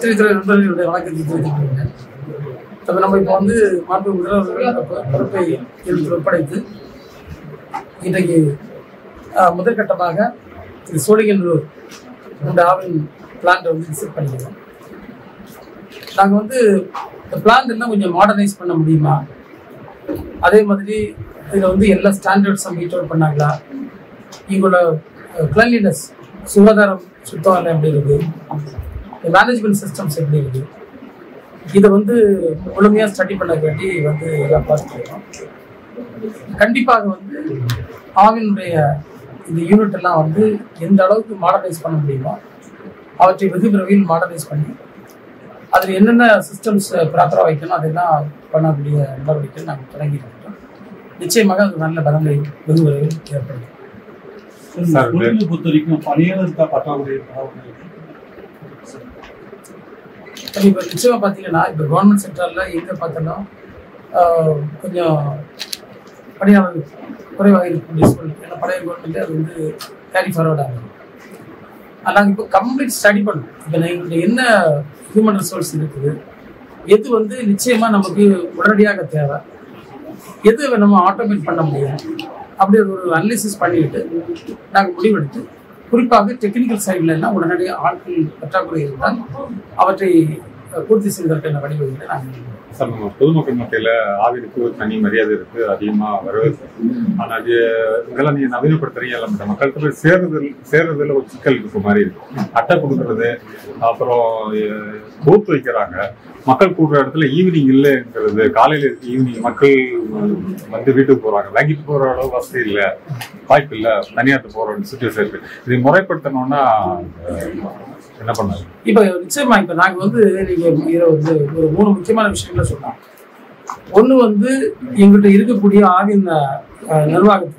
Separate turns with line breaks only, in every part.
பத்திரிகை நண்பர்களுடைய வணக்கத்தை தெரிவித்துக் அப்ப நம்ம இப்போ வந்து மாண்பு முதல்வர்கள் அந்த பொ- பொறுப்பை எடுத்து ஒப்படைத்து இன்றைக்கு ஆஹ், முதற்கட்டமாக இது சோழிங்கநல்லூர் இந்த ஆவின் பிளான்ட்டை வந்து விசிட் பண்ணிக்கிறோம் நாங்கள் வந்து இந்த பிளான்ட் எல்லாம் கொஞ்சம் மாடர்னைஸ் பண்ண முடியுமா அதே மாதிரி இதில் வந்து எல்லா ஸ்டாண்டர்ட்ஸும் மீட் அவுட் பண்ணாங்களா இவங்களோட கிளன்லினஸ் சுகாதாரம் சுத்தம் எப்படி இருக்கு மேனேஜ்மெண்ட் சிஸ்டம்ஸ் எப்படி இருக்கு இதை வந்து முழுமையாக ஸ்டடி பண்ண வேண்டி வந்து எல்லாம் பார்த்துருக்கோம் கண்டிப்பாக வந்து ஆவினுடைய இந்த யூனிட் எல்லாம் வந்து எந்த அளவுக்கு மாடர்னைஸ் பண்ண முடியுமோ அவற்றை வெகு விரைவில் மாடர்னைஸ் பண்ணி அதில் என்னென்ன சிஸ்டம்ஸ் ப்ராப்பராக வைக்கணும் அதெல்லாம் பண்ணக்கூடிய நடவடிக்கை நாங்கள் தொடங்கியிருக்கிறோம் நிச்சயமாக அது நல்ல பலங்களை வெகு விரைவில் ஏற்படுத்தும்
சார்,
தொழிலை பொறுத்த வரைக்கும் பணியாளர் தான் பற்றாக்குறை இருக்கா?
இப்போ நிச்சயமாக பார்த்தீங்கன்னா இப்போ கவர்மெண்ட் செக்டரில் எங்கே பார்த்தாலும் ஆஹ், கொஞ்சம் பணியாளர் குறைவாக இருக்கக்கூடிய சூழ்நிலை ஏன்னா பழைய கவர்மெண்ட் அது வந்து கேரி ஃபார்வர்ட் ஆகும் நாங்கள் இப்போ கம்ப்ளீட் ஸ்டடி பண்ணோம் இப்போ எங்கள்கிட்ட என்ன ஹியூமன் ரிசோர்ஸ் இருக்குது எது வந்து நிச்சயமாக நமக்கு உடனடியாக தேவை எது நம்ம ஆட்டோமேட் பண்ண முடியும் அப்படி ஒரு அனலிசிஸ் பண்ணிட்டு நாங்கள் முடிவெடுத்து குறிப்பாக டெக்னிக்கல் சைடில் எல்லாம் உடனடியாக ஆட்கள் பற்றாக்குறை இருந்தால் அவற்றை அஹ், பூர்த்தி செய்வதற்கான வழிவகைகளை நாங்கள்
சார் நம்ம பொதுமக்கள் மத்தியில ஆவிற்கு ஒரு தனி மரியாதை இருக்கு அதிகமா வரவேற்பு ஆனா அது இதெல்லாம் நீங்க நவீனப்படுத்துறீங்க எல்லாம் இந்த மக்கள்கிட்ட போய் சேர்றதுல சேர்றதுல ஒரு சிக்கல் இருக்க மாதிரி இருக்கு அட்டை கொடுக்கறது அப்புறம் பூத் வைக்கிறாங்க மக்கள் கூடுற இடத்துல ஈவினிங் இல்லைங்கிறது காலையில இருக்கு ஈவினிங் மக்கள் வந்து வீட்டுக்கு போறாங்க வாங்கிட்டு போற அளவு வசதி இல்ல வாய்ப்பு இல்ல தனியார்ட்ட போற சுச்சுவேஷன் இருக்கு இதை முறைப்படுத்தணும்னா அஹ், என்ன பண்ணாங்க
இப்போ நிச்சயமா இப்போ நாங்கள் வந்து நீங்கள் இதில் வந்து ஒரு மூணு முக்கியமான விஷயங்களை சொன்னோம் ஒன்று வந்து எங்கள்கிட்ட இருக்கக்கூடிய ஆவின் அஹ், நிர்வாகத்தை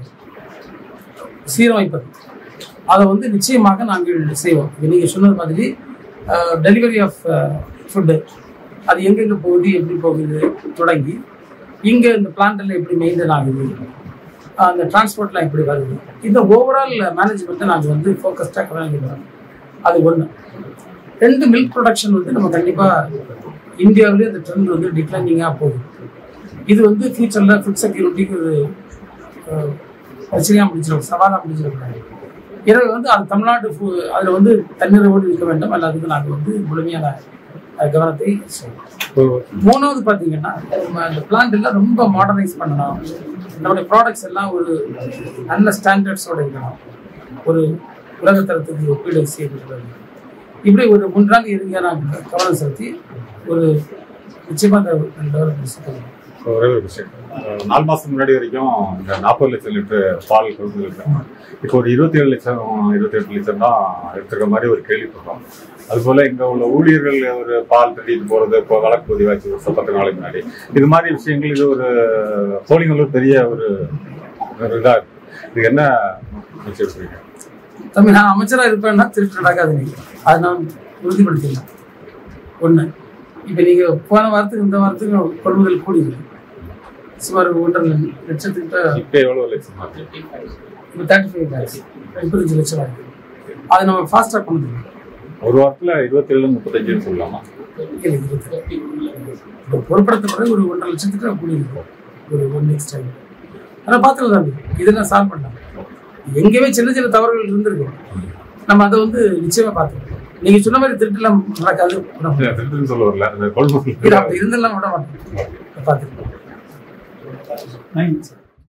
சீரமைப்பது அதை வந்து நிச்சயமாக நாங்கள் செய்வோம் இப்போ நீங்கள் சொன்னது மாதிரி டெலிவரி ஆஃப் ஃபுட்டு அது எங்கெங்கே போகுது எப்படி போகுது தொடங்கி இங்கே இந்த பிளான்ட்டில் எப்படி மெயின்டைன் ஆகுது அஹ், அந்த டிரான்ஸ்போர்ட்லாம் எப்படி வருது இந்த ஓவரால் மேனேஜ்மெண்ட்டை நாங்கள் வந்து ஃபோக்கஸ்டாக கவனிக்கிறோம் அது ஒன்று ரெண்டு மில்க் ப்ரொடக்ஷன் வந்து நம்ம கண்டிப்பாக இந்தியாவிலேயே அந்த ட்ரெண்ட் வந்து டிக்ளைனிங்காக போகுது இது வந்து ஃபியூச்சரில் ஃபுட் செக்யூரிட்டிக்கு ஒரு அஹ், பிரச்சனையாக முடிச்சிடும் சவாலாக முடிச்சிடக்கூடாது எனவே வந்து அது தமிழ்நாடு அதில் வந்து தன்னிறைவோடு இருக்க வேண்டும் அல்லதுக்கு நாங்கள் வந்து முழுமையான அஹ், கவனத்தை செய்வோம்
இப்போ
மூணாவது பார்த்தீங்கன்னா நம்ம அந்த பிளான்ட் எல்லாம் ரொம்ப மாடர்னைஸ் பண்ணணும் நம்மளுடைய ப்ராடக்ட்ஸ் எல்லாம் ஒரு நல்ல ஸ்டாண்டர்ட்ஸோட இருக்கணும் ஒரு உலகத்தரத்துக்கு ஒப்பீடு செய்யப்படுகிறது இப்படி ஒரு மூன்று நாள் இருங்க நாங்கள் கவனம் செலுத்தி ஒரு நிச்சயமாக அந்த டெவலப்மெண்ட் செய்யணும்
ஒரே ஒரு விஷயம் அஹ் நாலு மாசம் முன்னாடி வரைக்கும் இந்த நாற்பது லட்சம் லிட்டர் பால் கொண்டு இருக்காங்க இப்போ ஒரு இருபத்தி ஏழு லட்சம் இருபத்தி எட்டு லட்சம் தான் எடுத்துக்கிற மாதிரி ஒரு கேள்விப்படுறோம் அதுபோல இங்க உள்ள ஊழியர்கள் ஒரு பால் தட்டிட்டு போறது இப்போ வழக்கு பதிவாச்சு ஒரு பத்து நாளைக்கு முன்னாடி இது மாதிரி விஷயங்கள் இது ஒரு சோழிங்கல்லூர் பெரிய ஒரு ஒரு இதா இருக்கு இது என்ன வச்சிருக்கீங்க
தம்பி நான் அமைச்சராக இருப்பேன்னா திருட்டு நடக்காது நீங்கள் அதை நான் உறுதிப்படுத்திடலாம் ஒன்று இப்போ நீங்கள் போன வாரத்துக்கு இந்த வாரத்துக்கு கொள்முதல் கூடியிருக்கு சுமார் ஒன்றரை லட்சத்துக்கிட்ட
இப்போ எவ்வளவு லட்சம் ஆகுது?
இப்போ தேர்ட்டி ஃபைவ் லேக்ஸ் முப்பத்தஞ்சு லட்சம் ஆகுது அதை நம்ம ஃபாஸ்ட்டாக பண்ணுறோம்
ஒரு வாரத்துல இருபத்தி ஏழு முப்பத்தஞ்சுன்னு சொல்லலாமா
இல்லை இருபத்தி இப்போ பொருட்படுத்தப்பட ஒரு ஒன்றரை லட்சத்துக்கு கூடியிருக்கும் ஒரு ஒன் நெக்ஸ்ட் டைம் ஆனால் பார்த்துக்கலாம் தம்பி இதெல்லாம் சால்வ் பண்ணலாம் எங்கேயுமே சின்ன சின்ன தவறுகள் இருந்திருக்கு நம்ம அதை வந்து நிச்சயமா பார்த்துக்கணும் நீங்க சொன்ன மாதிரி திருட்டுலாம் நடக்காது விட மாட்டோம்.
இல்ல, திருட்டுன்னு சொல்ல வரல இந்த கொள்முதல்
இது அப்படி இருந்தெல்லாம் விட மாட்டோம் பார்த்துக்கலாம்
தேங்க்ஸ் சார்